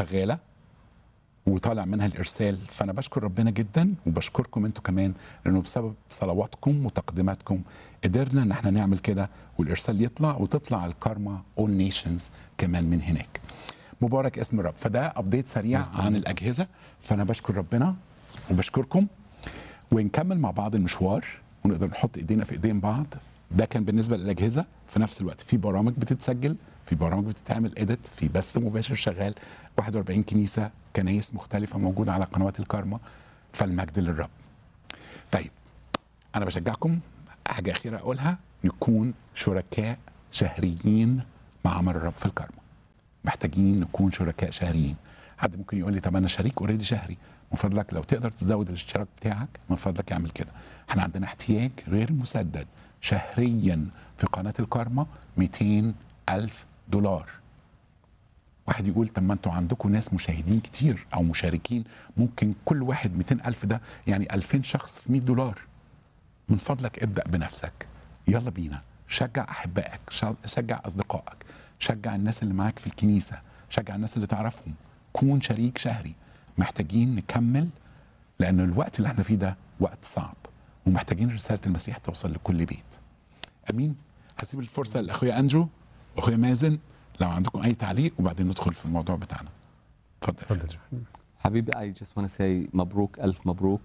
شغاله وطالع منها الارسال فانا بشكر ربنا جدا وبشكركم انتوا كمان لانه بسبب صلواتكم وتقديماتكم قدرنا ان احنا نعمل كده والارسال يطلع وتطلع الكارما اول نيشنز كمان من هناك مبارك اسم الرب فده ابديت سريع عن الاجهزه فانا بشكر ربنا وبشكركم ونكمل مع بعض المشوار ونقدر نحط ايدينا في ايدين بعض ده كان بالنسبه للاجهزه في نفس الوقت في برامج بتتسجل في برامج بتتعمل اديت في بث مباشر شغال 41 كنيسه كنايس مختلفه موجوده على قنوات الكارما فالمجد للرب طيب انا بشجعكم حاجه اخيره اقولها نكون شركاء شهريين مع عمل الرب في الكارما محتاجين نكون شركاء شهريين حد ممكن يقول لي طب انا شريك اوريدي شهري من فضلك لو تقدر تزود الاشتراك بتاعك من فضلك اعمل كده احنا عندنا احتياج غير مسدد شهريا في قناه الكارما 200 الف دولار واحد يقول طب ما انتوا عندكم ناس مشاهدين كتير او مشاركين ممكن كل واحد 200 الف ده يعني 2000 شخص في 100 دولار من فضلك ابدا بنفسك يلا بينا شجع احبائك شجع اصدقائك شجع الناس اللي معاك في الكنيسه شجع الناس اللي تعرفهم كون شريك شهري محتاجين نكمل لان الوقت اللي احنا فيه ده وقت صعب ومحتاجين رساله المسيح توصل لكل بيت امين هسيب الفرصه لاخويا اندرو واخويا مازن لو عندكم اي تعليق وبعدين ندخل في الموضوع بتاعنا اتفضل حبيبي I just want to say مبروك ألف مبروك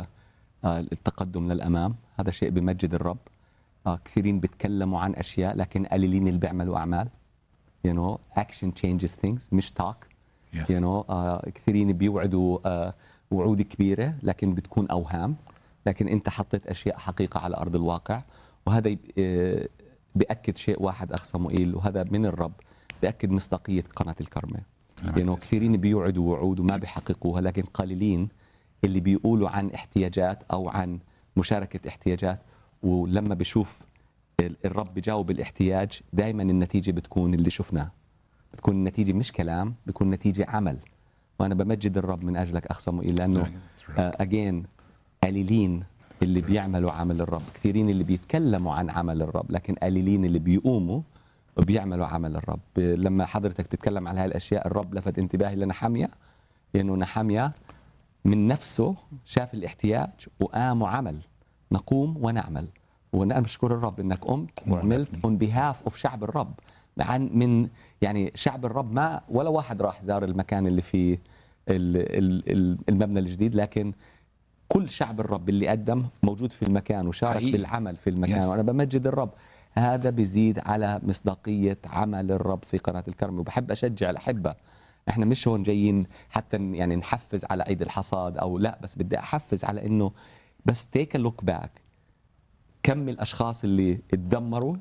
للتقدم للأمام هذا شيء بمجد الرب آه، كثيرين بيتكلموا عن أشياء لكن قليلين اللي بيعملوا أعمال you know action changes things مش talk Yes. you know آه، كثيرين بيوعدوا آه، وعود كبيرة لكن بتكون أوهام لكن أنت حطيت أشياء حقيقة على أرض الواقع وهذا يب- آه، بيأكد شيء واحد أخ صموئيل وهذا من الرب بيأكد مصداقية قناة الكرمة يعني كثيرين بيوعدوا وعود وما بيحققوها لكن قليلين اللي بيقولوا عن احتياجات او عن مشاركه احتياجات ولما بشوف ال- الرب بجاوب الاحتياج دائما النتيجه بتكون اللي شفناه بتكون النتيجه مش كلام بتكون نتيجه عمل وانا بمجد الرب من اجلك اخ صموئيل لانه اجين قليلين اللي بيعملوا عمل الرب كثيرين اللي بيتكلموا عن عمل الرب لكن قليلين اللي بيقوموا وبيعملوا عمل الرب لما حضرتك تتكلم عن هاي الاشياء الرب لفت انتباهي لنحمية لانه نحمية من نفسه شاف الاحتياج وقام وعمل نقوم ونعمل وانا بشكر الرب انك قمت وعملت اون بيهاف اوف شعب الرب عن من يعني شعب الرب ما ولا واحد راح زار المكان اللي فيه ال- ال- ال- المبنى الجديد لكن كل شعب الرب اللي قدم موجود في المكان وشارك حقيقي. بالعمل في المكان Yes. وانا بمجد الرب هذا بيزيد على مصداقيه عمل الرب في قناه الكرم وبحب اشجع الاحبه احنا مش هون جايين حتى ن- يعني نحفز على عيد الحصاد او لا بس بدي احفز على انه بس تيك لوك باك كم الاشخاص اللي اتدمروا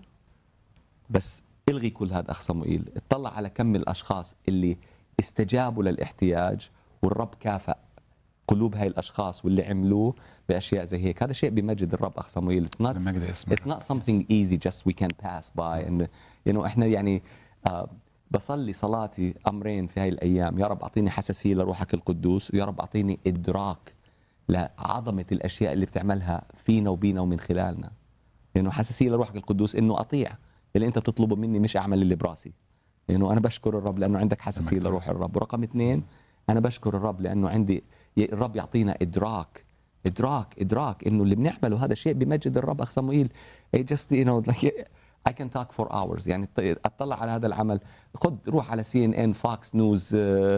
بس الغي كل هذا اخ صموئيل اطلع على كم الاشخاص اللي استجابوا للاحتياج والرب كافأ قلوب هاي الاشخاص واللي عملوه باشياء زي هيك هذا شيء بمجد الرب اخ صموئيل it's not بمجد اسم it's not something easy just we can pass by and you know احنا يعني آه بصلي صلاتي امرين في هاي الايام يا رب اعطيني حساسيه لروحك القدوس ويا رب اعطيني ادراك لعظمه الاشياء اللي بتعملها فينا وبينا ومن خلالنا لانه حساسيه لروحك القدوس انه اطيع اللي انت بتطلبه مني مش اعمل اللي براسي لانه انا بشكر الرب لانه عندك حساسيه مجد. لروح الرب ورقم اثنين انا بشكر الرب لانه عندي ي- الرب يعطينا ادراك ادراك ادراك انه اللي بنعمله هذا شيء بمجد الرب اخ صموئيل it just you know like I can talk for hours يعني ط- اطلع على هذا العمل خد روح على سي ان ان فوكس نيوز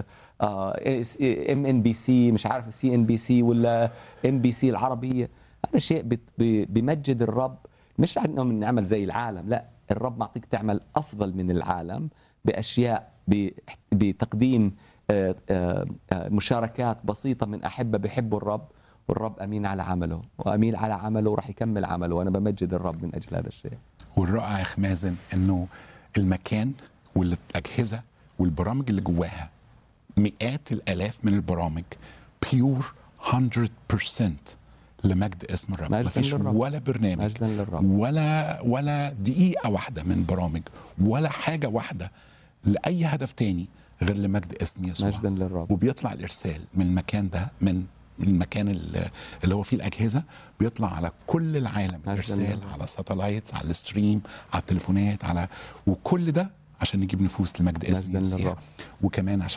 ام ان بي سي مش عارف سي ان بي سي ولا ام بي سي العربيه هذا شيء بت- ب- بمجد الرب مش انه بنعمل زي العالم لا الرب معطيك تعمل افضل من العالم باشياء ب- بتقديم آه، آه، آه، مشاركات بسيطه من احبه بحبوا الرب والرب امين على عمله وامين على عمله وراح يكمل عمله وانا بمجد الرب من اجل هذا الشيء والرائع يا اخ مازن انه المكان والاجهزه والبرامج اللي جواها مئات الالاف من البرامج بيور 100% لمجد اسم الرب مجداً مفيش للرب. ولا برنامج مجداً للرب. ولا ولا دقيقه واحده من برامج ولا حاجه واحده لاي هدف تاني غير لمجد اسم يسوع مجداً للرب. وبيطلع الارسال من المكان ده من من المكان اللي اللي هو فيه الاجهزه بيطلع على كل العالم الارسال للرب. على ساتلايتس على الستريم على التليفونات على وكل ده عشان نجيب نفوس لمجد اسم مجداً المسيح للرب. وكمان عشان